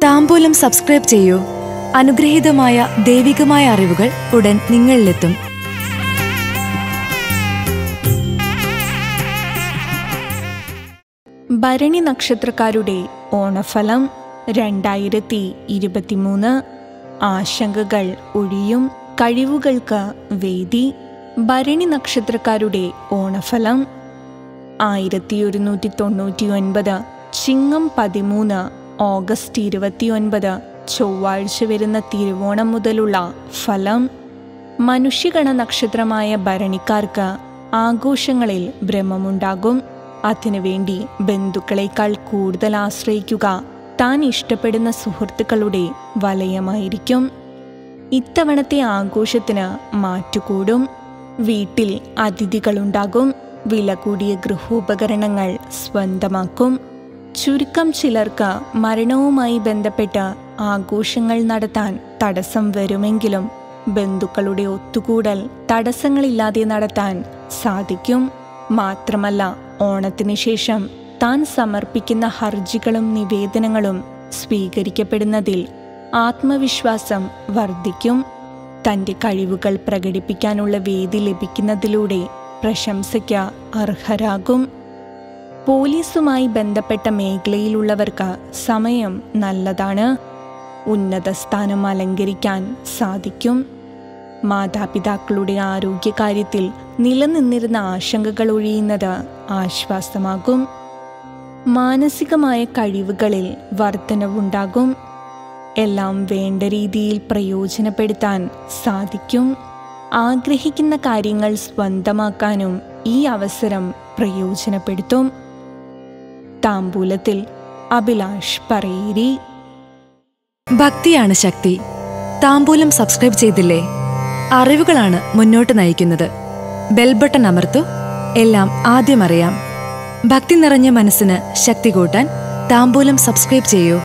താമ്പൂലം subscribe ചെയ്യൂ അനുഗ്രഹീതമായ ദൈവികമായ അറിവുകൾ ഉടൻ നിങ്ങളിലെത്തും ഭരണി നക്ഷത്രക്കാരുടെ ഓണഫലം രണ്ടായിരത്തി ഇരുപത്തിമൂന്ന് ആശങ്കകൾ ഒഴിയും കഴിവുകൾക്ക് വേദി ഭരണി നക്ഷത്രക്കാരുടെ ഓണഫലം ആയിരത്തി ഒരുന്നൂറ്റി തൊണ്ണൂറ്റി ഒൻപത് ചിങ്ങം പതിമൂന്ന് ഓഗസ്റ്റ് ഇരുപത്തിയൊൻപത് ചൊവ്വാഴ്ച വരുന്ന തിരുവോണം മുതലുള്ള ഫലം മനുഷ്യഗണ നക്ഷത്രമായ ഭരണിക്കാർക്ക് ആഘോഷങ്ങളിൽ ഭ്രമമുണ്ടാകും അതിനുവേണ്ടി ബന്ധുക്കളെക്കാൾ കൂടുതൽ ആശ്രയിക്കുക താൻ ഇഷ്ടപ്പെടുന്ന സുഹൃത്തുക്കളുടെ വലയമായിരിക്കും ഇത്തവണത്തെ ആഘോഷത്തിന് മാറ്റുകൂടും വീട്ടിൽ അതിഥികളുണ്ടാകും വില കൂടിയ ഗൃഹോപകരണങ്ങൾ സ്വന്തമാക്കും ചുരുക്കം ചിലർക്ക് മരണവുമായി ബന്ധപ്പെട്ട് ആഘോഷങ്ങൾ നടത്താൻ തടസ്സം വരുമെങ്കിലും ബന്ധുക്കളുടെ ഒത്തുകൂടൽ തടസ്സങ്ങളില്ലാതെ നടത്താൻ സാധിക്കും മാത്രമല്ല ഓണത്തിന് ശേഷം താൻ സമർപ്പിക്കുന്ന ഹർജികളും നിവേദനങ്ങളും സ്വീകരിക്കപ്പെടുന്നതിൽ ആത്മവിശ്വാസം വർദ്ധിക്കും തൻ്റെ കഴിവുകൾ പ്രകടിപ്പിക്കാനുള്ള വേദി ലഭിക്കുന്നതിലൂടെ പ്രശംസയ്ക്ക് അർഹരാകും പോലീസുമായി ബന്ധപ്പെട്ട മേഖലയിലുള്ളവർക്ക് സമയം നല്ലതാണ് ഉന്നത സ്ഥാനം അലങ്കരിക്കാൻ സാധിക്കും മാതാപിതാക്കളുടെ ആരോഗ്യകാര്യത്തിൽ നിലനിന്നിരുന്ന ആശങ്കകൾ ഒഴിയുന്നത് ആശ്വാസമാകും മാനസികമായ കഴിവുകളിൽ വർധനവുണ്ടാകും എല്ലാം വേണ്ട രീതിയിൽ പ്രയോജനപ്പെടുത്താൻ സാധിക്കും ആഗ്രഹിക്കുന്ന കാര്യങ്ങൾ സ്വന്തമാക്കാനും ഈ അവസരം പ്രയോജനപ്പെടുത്തും താമ്പൂലത്തിൽ അഭിലാഷ് പറയേരി ഭക്തിയാണ് ശക്തി താമ്പൂലം സബ്സ്ക്രൈബ് ചെയ്തില്ലേ അറിവുകളാണ് മുന്നോട്ട് നയിക്കുന്നത് ബെൽ ബട്ടൺ അമർത്തു എല്ലാം ആദ്യം അറിയാം ഭക്തി നിറഞ്ഞ മനസ്സിന് ശക്തി കൂട്ടാൻ താമ്പൂലം സബ്സ്ക്രൈബ് ചെയ്യൂ